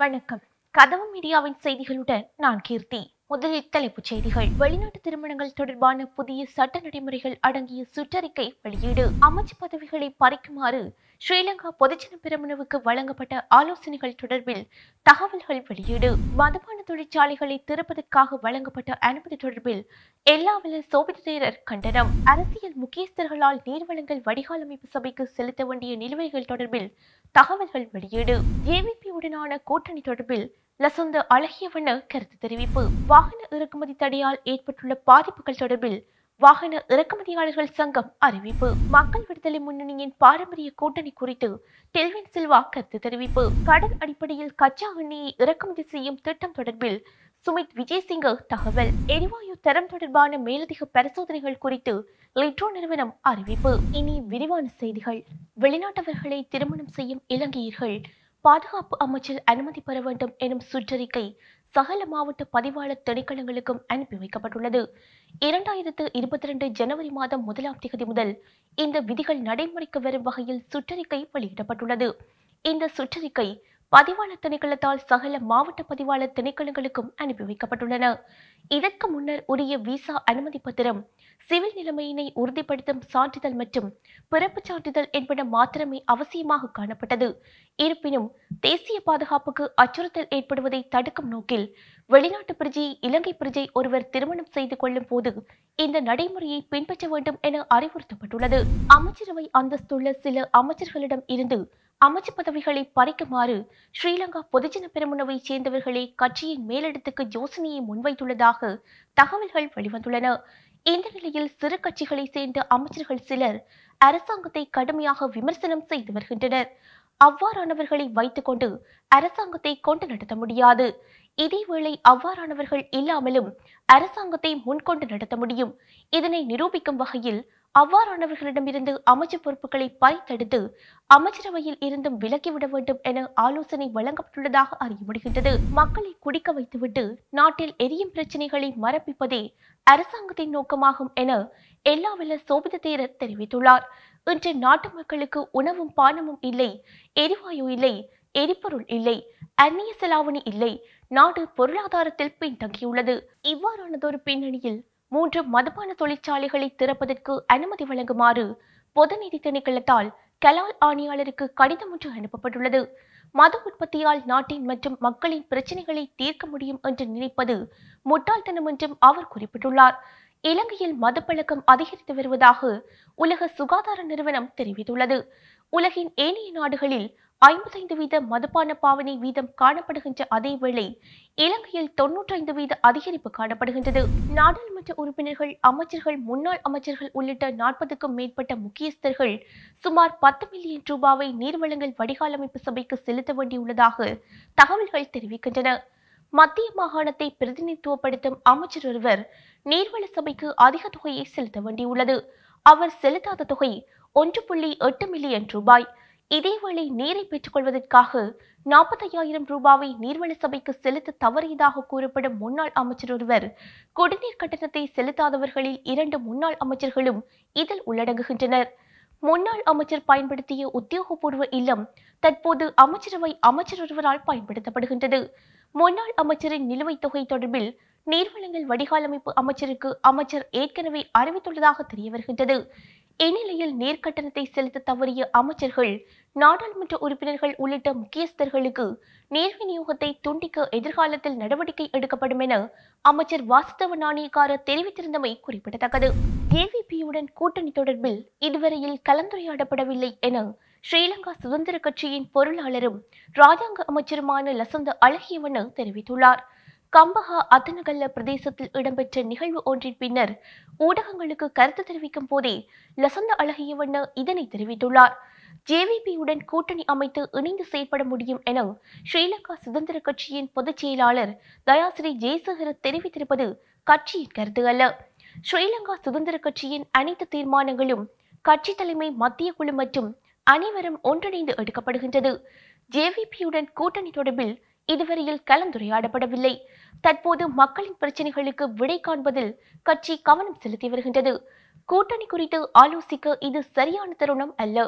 வணக்கம் கதவு மீடியாவின் செய்திகளுடன் நான் கீர்த்தி முதலில் தலைப்புச் செய்திகள் வெளிநாட்டு திருமணங்கள் தொடர்பான புதிய சட்ட நடைமுறைகள் அடங்கிய சுற்றறிக்கை வெளியீடு அமைச்சு பதவிகளை பறிக்குமாறு ஸ்ரீலங்கா பொதுஜன பெரமுனவுக்கு வழங்கப்பட்ட ஆலோசனைகள் தொடர்பில் தகவல்கள் வெளியீடு மதுபான தொழிற்சாலைகளை திறப்பதற்காக வழங்கப்பட்ட அனுமதி தொடர்பில் எல்லாவல சோபித தேரர் கண்டனம் அரசியல் முக்கியஸ்தர்களால் நீர்வளங்கள் வடிகால் அமைப்பு சபைக்கு செலுத்த வேண்டிய நிலுவைகள் தொடர்பில் தகவல்கள் வெளியீடு ஏவிபி உடனான கூட்டணி தொடர்பில் லசந்த அழகியவண்ண கருத்து தெரிவிப்பு வாகன இறக்குமதி தடையால் ஏற்பட்டுள்ள பாதிப்புகள் தொடர்பில் வாகன இறக்குமதியாளர்கள் சங்கம் அறிவிப்பு மக்கள் விடுதலை முன்னணியின் பாரம்பரிய கூட்டணி குறித்து டெல்வின் சில்வா கருத்து தெரிவிப்பு கடன் அடிப்படையில் கச்சா எண்ணெயை இறக்குமதி செய்யும் திட்டம் தொடர்பில் சுமித் விஜயசிங்க தகவல் எரிவாயு தரம் தொடர்பான மேலதிக பரிசோதனைகள் குறித்து லிட்ரோ நிறுவனம் அறிவிப்பு இனி விரிவான செய்திகள் வெளிநாட்டவர்களை திருமணம் செய்யும் இலங்கையர்கள் பாதுகாப்பு அமைச்சில் அனுமதி பெற வேண்டும் எனும் சுற்றறிக்கை சகல மாவட்ட பதிவாளர் திணைக்களங்களுக்கும் அனுப்பி வைக்கப்பட்டுள்ளது இரண்டாயிரத்து இருபத்தி ரெண்டு ஜனவரி மாதம் முதலாம் தேதி முதல் இந்த விதிகள் நடைமுறைக்கு வரும் வகையில் சுற்றறிக்கை வெளியிடப்பட்டுள்ளது இந்த சுற்றறிக்கை பதிவாளர் திணைக்களத்தால் சகல மாவட்ட பதிவாளர் திணைக்களங்களுக்கும் அனுப்பி வைக்கப்பட்டுள்ளன இதற்கு முன்னர் உரிய விசா அனுமதி பத்திரம் சிவில் நிலைமையினை உறுதிப்படுத்தும் சான்றிதழ் மற்றும் பிறப்புச் சான்றிதழ் என்பன மாத்திரமே அவசியமாக காணப்பட்டது இருப்பினும் தேசிய பாதுகாப்புக்கு அச்சுறுத்தல் ஏற்படுவதை தடுக்கும் நோக்கில் வெளிநாட்டு பிரஜை இலங்கை பிரஜை ஒருவர் திருமணம் செய்து கொள்ளும் போது இந்த நடைமுறையை பின்பற்ற வேண்டும் என அறிவுறுத்தப்பட்டுள்ளது அமைச்சரவை அந்தஸ்துள்ள சில அமைச்சர்களிடம் இருந்து அமைச்சு பதவிகளை பறிக்குமாறு ஸ்ரீலங்கா பொதுஜன பெரமுனவை சேர்ந்தவர்களே கட்சியின் மேலிடத்துக்கு யோசனையை முன்வைத்துள்ளதாக தகவல்கள் வெளிவந்துள்ளன இந்த நிலையில் சிறு கட்சிகளை சேர்ந்த அமைச்சர்கள் சிலர் அரசாங்கத்தை கடுமையாக விமர்சனம் செய்து வருகின்றனர் அவ்வாறானவர்களை வைத்துக்கொண்டு அரசாங்கத்தை கொண்டு நடத்த முடியாது இதேவேளை அவ்வாறானவர்கள் இல்லாமலும் அரசாங்கத்தை முன்கொண்டு நடத்த முடியும் இதனை நிரூபிக்கும் வகையில் அவ்வாறானவர்களிடமிருந்து அமைச்சு பொறுப்புகளை பறித்தெடுத்து அமைச்சரவையில் இருந்தும் விலக்கிவிட வேண்டும் என ஆலோசனை வழங்கப்பட்டுள்ளதாக அறிய முடிகின்றது மக்களை குடிக்க வைத்துவிட்டு நாட்டில் எரியும் பிரச்சனைகளை மறப்பிப்பதே அரசாங்கத்தின் நோக்கமாகும் என எல்லாவல்ல சோபித தேரர் தெரிவித்துள்ளார் இன்று நாட்டு மக்களுக்கு உணவும் பானமும் இல்லை எரிவாயு இல்லை எரிபொருள் இல்லை அந்நிய செலாவணி இல்லை நாடு பொருளாதாரத்தில் பின்தங்கியுள்ளது இவ்வாறானதொரு பின்னணியில் மூன்று மதுபான தொழிற்சாலைகளை திறப்பதற்கு அனுமதி வழங்குமாறு பொதுநிதி திணைக்களத்தால் கலால் ஆணையாளருக்கு கடிதம் ஒன்று அனுப்பப்பட்டுள்ளது மது உற்பத்தியால் நாட்டின் மற்றும் மக்களின் பிரச்சனைகளை தீர்க்க முடியும் என்று நினைப்பது முட்டாள்தனம் என்றும் அவர் குறிப்பிட்டுள்ளார் இலங்கையில் மதுப்பழக்கம் அதிகரித்து வருவதாக உலக சுகாதார நிறுவனம் தெரிவித்துள்ளது உலகின் ஏனைய நாடுகளில் ஐம்பத்தைந்து வீத மதுபான பாவனை வீதம் காணப்படுகின்ற அதேவேளை இலங்கையில் தொன்னூற்றைந்து வீத அதிகரிப்பு காணப்படுகின்றது நாடாளுமன்ற உறுப்பினர்கள் அமைச்சர்கள் முன்னாள் அமைச்சர்கள் உள்ளிட்ட நாற்பதுக்கும் மேற்பட்ட முக்கியஸ்தர்கள் சுமார் பத்து மில்லியன் ரூபாவை நீர்வளங்கள் வடிகால் அமைப்பு சபைக்கு செலுத்த வேண்டியுள்ளதாக தகவல்கள் தெரிவிக்கின்றன மத்திய மாகாணத்தை பிரதிநிதித்துவப்படுத்தும் அமைச்சர் ஒருவர் நீர்வள சபைக்கு அதிக தொகையை செலுத்த வேண்டியுள்ளது அவர் செலுத்தாத தொகை ஒன்று புள்ளி எட்டு மில்லியன் ரூபாய் இதேவேளை நீரை பெற்றுக்கொள்வதற்காக நாற்பத்தையாயிரம் ரூபாவை நீர்வள சபைக்கு செலுத்த தவறியதாக கூறப்படும் முன்னாள் அமைச்சர் ஒருவர் குடிநீர் கட்டணத்தை செலுத்தாதவர்களில் இரண்டு முன்னாள் அமைச்சர்களும் இதில் உள்ளடங்குகின்றனர் முன்னாள் அமைச்சர் பயன்படுத்திய உத்தியோகபூர்வ இல்லம் தற்போது அமைச்சரவை அமைச்சர் ஒருவரால் பயன்படுத்தப்படுகின்றது முன்னாள் அமைச்சரின் நிலுவைத் தொகை தொடர்பில் நீர்வளங்கள் வடிகால் அமைப்பு அமைச்சருக்கு அமைச்சர் ஏற்கனவே அறிவித்துள்ளதாக தெரிய வருகின்றது இந்நிலையில் நீர்க்கட்டணத்தை செலுத்த தவறிய அமைச்சர்கள் நாடாளுமன்ற உறுப்பினர்கள் உள்ளிட்ட முக்கியஸ்தர்களுக்கு நீர் விநியோகத்தை துண்டிக்க எதிர்காலத்தில் நடவடிக்கை எடுக்கப்படும் என அமைச்சர் வாசுதவ நாணயக்கார தெரிவித்திருந்தமை குறிப்பிடத்தக்கது ஏவிபியுடன் கூட்டணி தொடர்பில் இதுவரையில் கலந்துரையாடப்படவில்லை என ஸ்ரீலங்கா சுதந்திர கட்சியின் பொருளாளரும் ராஜாங்க அமைச்சருமான லசந்த அழகியவன தெரிவித்துள்ளார் கம்பஹா அத்தனகல்ல பிரதேசத்தில் இடம்பெற்ற நிகழ்வு ஒன்றின் பின்னர் ஊடகங்களுக்கு கருத்து தெரிவிக்கும் போதே லசந்த அழகியவண்ண இதனை தெரிவித்துள்ளார் ஜேவிபியுடன் கூட்டணி அமைத்து இணைந்து செயற்பட முடியும் என ஸ்ரீலங்கா சுதந்திர கட்சியின் பொதுச் செயலாளர் தயாசிரி ஜெயசேகர தெரிவித்திருப்பது கட்சியின் கருத்து அல்ல ஸ்ரீலங்கா சுதந்திர கட்சியின் அனைத்து தீர்மானங்களும் கட்சி தலைமை மத்திய குழு மற்றும் அனைவரும் ஒன்றிணைந்து எடுக்கப்படுகின்றது ஜேவிபியுடன் கூட்டணி தொடர்பில் இதுவரையில் கலந்துரையாடப்படவில்லை தற்போது மக்களின் பிரச்சனைகளுக்கு விடை காண்பதில் கட்சி கவனம் செலுத்தி வருகின்றது கூட்டணி குறித்து ஆலோசிக்க இது சரியான தருணம் அல்ல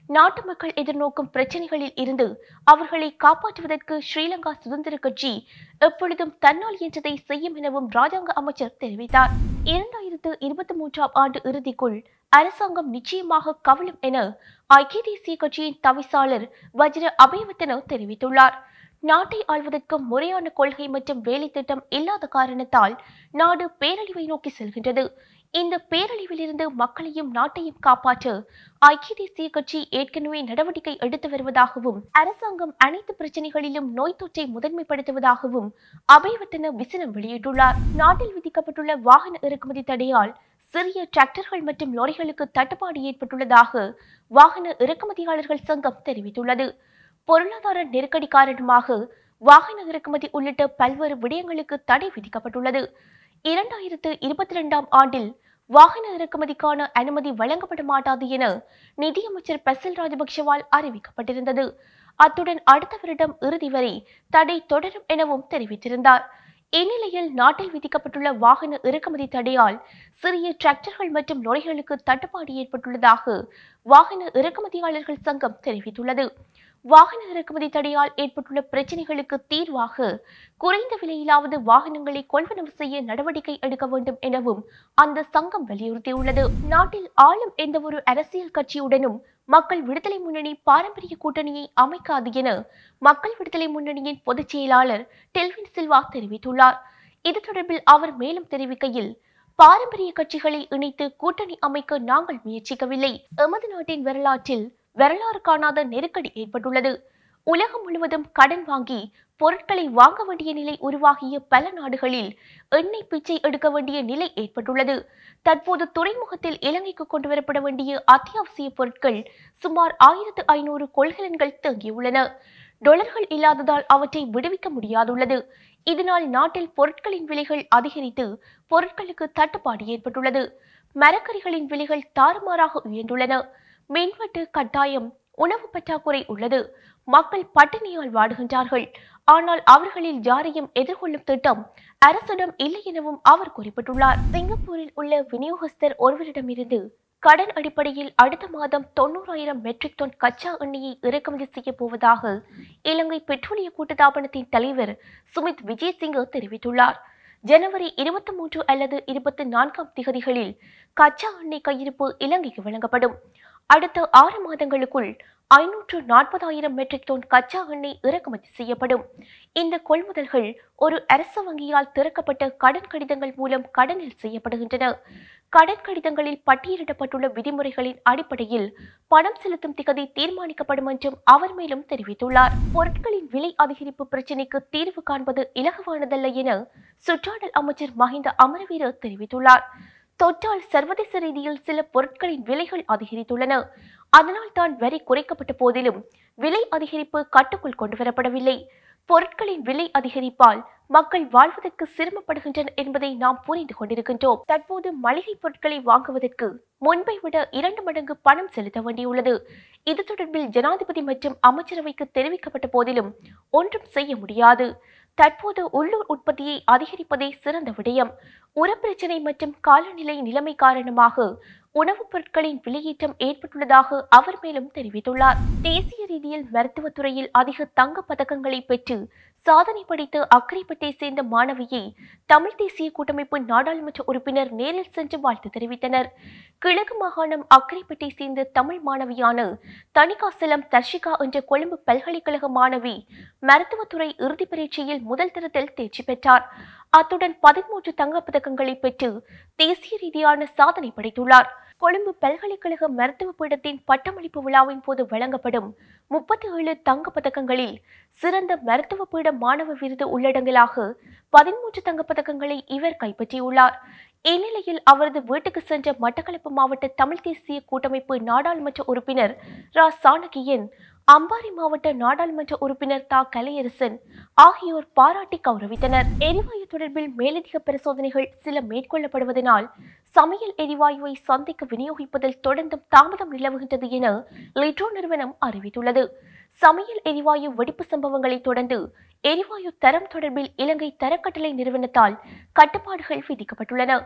நாட்டு மக்கள் எதிர்நோக்கும் பிரச்சனைகளில் இருந்து அவர்களை காப்பாற்றுவதற்கு ஸ்ரீலங்கா சுதந்திர கட்சி எப்பொழுதும் தன்னால் என்றதை செய்யும் எனவும் ராஜாங்க அமைச்சர் தெரிவித்தார் இரண்டாயிரத்து இருபத்தி மூன்றாம் ஆண்டு இறுதிக்குள் அரசாங்கம் நிச்சயமாக கவலும் என ஐக்கிய தேசிய கட்சியின் தவிசாளர் வஜ்ர அபயவர்த்தன தெரிவித்துள்ளார் நாட்டை ஆள்வதற்கு முறையான கொள்கை மற்றும் வேலை திட்டம் இல்லாத காரணத்தால் நாடு பேரழிவை நோக்கி செல்கின்றது இந்த பேரழிவிலிருந்து மக்களையும் நாட்டையும் காப்பாற்ற ஐக்கிய தேசிய கட்சி ஏற்கனவே நடவடிக்கை எடுத்து வருவதாகவும் அரசாங்கம் அனைத்து பிரச்சனைகளிலும் நோய் தொற்றை முதன்மைப்படுத்துவதாகவும் அபயவர்த்தன விசனம் வெளியிட்டுள்ளார் நாட்டில் விதிக்கப்பட்டுள்ள வாகன இறக்குமதி தடையால் சிறிய டிராக்டர்கள் மற்றும் லாரிகளுக்கு தட்டுப்பாடு ஏற்பட்டுள்ளதாக வாகன இறக்குமதியாளர்கள் சங்கம் தெரிவித்துள்ளது பொருளாதார நெருக்கடி காரணமாக வாகன இறக்குமதி உள்ளிட்ட பல்வேறு விடயங்களுக்கு தடை விதிக்கப்பட்டுள்ளது இரண்டாயிரத்து இருபத்தி இரண்டாம் ஆண்டில் வாகன இறக்குமதிக்கான அனுமதி வழங்கப்பட மாட்டாது என நிதியமைச்சர் பசில் ராஜபக்ஷவால் அறிவிக்கப்பட்டிருந்தது அத்துடன் அடுத்த வருடம் இறுதி வரை தடை தொடரும் எனவும் தெரிவித்திருந்தார் இந்நிலையில் நாட்டில் விதிக்கப்பட்டுள்ள வாகன இறக்குமதி தடையால் சிறிய டிராக்டர்கள் மற்றும் லாரிகளுக்கு தட்டுப்பாடு ஏற்பட்டுள்ளதாக வாகன இறக்குமதியாளர்கள் சங்கம் தெரிவித்துள்ளது வாகன இறக்குமதி தடையால் ஏற்பட்டுள்ள பிரச்சினைகளுக்கு தீர்வாக குறைந்த விலையிலாவது வாகனங்களை கொள்வனவு செய்ய நடவடிக்கை எடுக்க வேண்டும் எனவும் அந்த சங்கம் வலியுறுத்தியுள்ளது நாட்டில் ஆளும் எந்தவொரு அரசியல் கட்சியுடனும் மக்கள் விடுதலை முன்னணி பாரம்பரிய கூட்டணியை அமைக்காது என மக்கள் விடுதலை முன்னணியின் பொதுச் செயலாளர் டெல்வின் சில்வா தெரிவித்துள்ளார் இது தொடர்பில் அவர் மேலும் தெரிவிக்கையில் பாரம்பரிய கட்சிகளை இணைத்து கூட்டணி அமைக்க நாங்கள் முயற்சிக்கவில்லை எமது நாட்டின் வரலாற்றில் வரலாறு காணாத நெருக்கடி ஏற்பட்டுள்ளது உலகம் முழுவதும் கடன் வாங்கி பொருட்களை வாங்க வேண்டிய நிலை உருவாகிய பல நாடுகளில் எண்ணெய் பிச்சை எடுக்க வேண்டிய நிலை ஏற்பட்டுள்ளது தற்போது துறைமுகத்தில் இலங்கைக்கு கொண்டு வரப்பட வேண்டிய அத்தியாவசிய பொருட்கள் சுமார் ஆயிரத்து ஐநூறு கொள்கலன்கள் தேங்கியுள்ளன டொலர்கள் இல்லாததால் அவற்றை விடுவிக்க முடியாதுள்ளது இதனால் நாட்டில் பொருட்களின் விலைகள் அதிகரித்து பொருட்களுக்கு தட்டுப்பாடு ஏற்பட்டுள்ளது மரக்கறிகளின் விலைகள் தாறுமாறாக உயர்ந்துள்ளன மின்வெட்டு கட்டாயம் உணவு பற்றாக்குறை உள்ளது மக்கள் பட்டினியால் வாடுகின்றார்கள் ஆனால் அவர்களில் யாரையும் எதிர்கொள்ளும் திட்டம் அரசிடம் இல்லை எனவும் அவர் குறிப்பிட்டுள்ளார் சிங்கப்பூரில் உள்ள விநியோகஸ்தர் ஒருவரிடமிருந்து கடன் அடிப்படையில் அடுத்த மாதம் தொண்ணூறாயிரம் மெட்ரிக் டன் கச்சா எண்ணெயை இறக்குமதி செய்ய போவதாக இலங்கை பெட்ரோலிய கூட்டுத்தாபனத்தின் தலைவர் சுமித் விஜயசிங்க தெரிவித்துள்ளார் ஜனவரி இருபத்தி மூன்று அல்லது இருபத்தி நான்காம் திகதிகளில் கச்சா எண்ணெய் கையிருப்பு இலங்கைக்கு வழங்கப்படும் அடுத்த ஆறு மாதங்களுக்குள் ஐநூற்று நாற்பதாயிரம் மெட்ரிக் டன் கச்சா எண்ணெய் இறக்குமதி செய்யப்படும் இந்த கொள்முதல்கள் ஒரு அரசு வங்கியால் திறக்கப்பட்ட கடன் கடிதங்கள் மூலம் கடனில் செய்யப்படுகின்றன கடன் கடிதங்களில் பட்டியலிடப்பட்டுள்ள விதிமுறைகளின் அடிப்படையில் பணம் செலுத்தும் திகதி தீர்மானிக்கப்படும் என்றும் அவர் மேலும் தெரிவித்துள்ளார் பொருட்களின் விலை அதிகரிப்பு பிரச்சினைக்கு தீர்வு காண்பது இலகுவானதல்ல என சுற்றாடல் அமைச்சர் மஹிந்த அமரவீர தெரிவித்துள்ளார் தொற்றால் சர்வதேச ரீதியில் சில பொருட்களின் விலைகள் அதிகரித்துள்ளன அதனால் தான் வரி குறைக்கப்பட்ட போதிலும் விலை அதிகரிப்பு கட்டுக்குள் கொண்டுவரப்படவில்லை பொருட்களின் விலை அதிகரிப்பால் மக்கள் வாழ்வதற்கு சிரமப்படுகின்றனர் என்பதை நாம் புரிந்து கொண்டிருக்கின்றோம் தற்போது மளிகை பொருட்களை வாங்குவதற்கு முன்பை விட இரண்டு மடங்கு பணம் செலுத்த வேண்டியுள்ளது இது தொடர்பில் ஜனாதிபதி மற்றும் அமைச்சரவைக்கு தெரிவிக்கப்பட்ட போதிலும் ஒன்றும் செய்ய முடியாது தற்போது உள்ளூர் உற்பத்தியை அதிகரிப்பதே சிறந்த விடயம் உரப்பிரச்சினை மற்றும் காலநிலை நிலைமை காரணமாக உணவுப் பொருட்களின் விலையேற்றம் ஏற்பட்டுள்ளதாக அவர் மேலும் தெரிவித்துள்ளார் தேசிய ரீதியில் மருத்துவத் துறையில் அதிக தங்க பதக்கங்களை பெற்று சாதனை படைத்த அக்கரைப்பட்டை சேர்ந்த மாணவியை தமிழ் தேசிய கூட்டமைப்பு நாடாளுமன்ற உறுப்பினர் நேரில் சென்று வாழ்த்து தெரிவித்தனர் கிழக்கு மாகாணம் அக்கரைப்பட்டை சேர்ந்த தமிழ் மாணவியான தணிகாசலம் தர்ஷிகா என்ற கொழும்பு பல்கலைக்கழக மாணவி மருத்துவத்துறை இறுதிப் பரீட்சையில் முதல் தரத்தில் தேர்ச்சி பெற்றார் அத்துடன் பதிமூன்று தங்கப் பதக்கங்களை பெற்று தேசிய ரீதியான சாதனை படைத்துள்ளார் கொழும்பு பல்கலைக்கழக மருத்துவ பீடத்தின் பட்டமளிப்பு விழாவின் போது வழங்கப்படும் முப்பத்தி ஏழு தங்கப் பதக்கங்களில் சிறந்த மருத்துவ பீட மாணவ விருது உள்ளடங்கலாக பதிமூன்று தங்கப் பதக்கங்களை இவர் கைப்பற்றியுள்ளார் இந்நிலையில் அவரது வீட்டுக்கு சென்ற மட்டக்களப்பு மாவட்ட தமிழ் தேசிய கூட்டமைப்பு நாடாளுமன்ற உறுப்பினர் ரா சாணகியன் அம்பாறை மாவட்ட நாடாளுமன்ற உறுப்பினர் தா கலையரசன் ஆகியோர் பாராட்டி கௌரவித்தனர் எரிவாயு தொடர்பில் மேலதிக பரிசோதனைகள் சில மேற்கொள்ளப்படுவதனால் சமையல் எரிவாயுவை சந்தைக்கு விநியோகிப்பதில் தொடர்ந்தும் தாமதம் நிலவுகின்றது என லிட்ரோ நிறுவனம் அறிவித்துள்ளது சமையல் எரிவாயு வெடிப்பு சம்பவங்களை தொடர்ந்து எரிவாயு தரம் தொடர்பில் இலங்கை தரக்கட்டளை நிறுவனத்தால் கட்டுப்பாடுகள் விதிக்கப்பட்டுள்ளன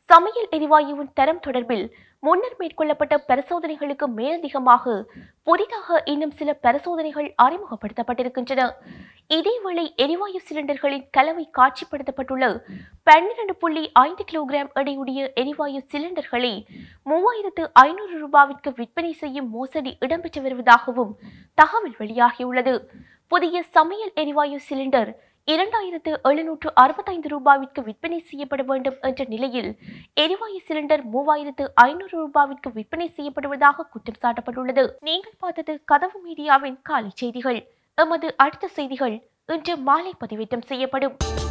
சமையல் எரிவாயுவின் தரம் தொடர்பில் முன்னர் மேற்கொள்ளப்பட்ட பரிசோதனைகளுக்கு மேலதிகமாக புதிதாக இன்னும் சில பரிசோதனைகள் அறிமுகப்படுத்தப்பட்டிருக்கின்றன இதேவேளை எரிவாயு சிலிண்டர்களின் கலவை காட்சிப்படுத்தப்பட்டுள்ள பன்னிரண்டு புள்ளி ஐந்து கிலோகிராம் எடையுடைய எரிவாயு சிலிண்டர்களை மூவாயிரத்து ஐநூறு ரூபாவிற்கு விற்பனை செய்யும் மோசடி இடம்பெற்று வருவதாகவும் தகவல் வெளியாகியுள்ளது புதிய சமையல் எரிவாயு சிலிண்டர் இரண்டாயிரத்து எழுநூற்று அறுபத்தைந்து ரூபாவிற்கு விற்பனை செய்யப்பட வேண்டும் என்ற நிலையில் எரிவாயு சிலிண்டர் மூவாயிரத்து ஐநூறு ரூபாவிற்கு விற்பனை செய்யப்படுவதாக குற்றம் சாட்டப்பட்டுள்ளது நீங்கள் பார்த்தது கதவு மீடியாவின் காலை செய்திகள் எமது அடுத்த செய்திகள் இன்று மாலை பதிவேற்றம் செய்யப்படும்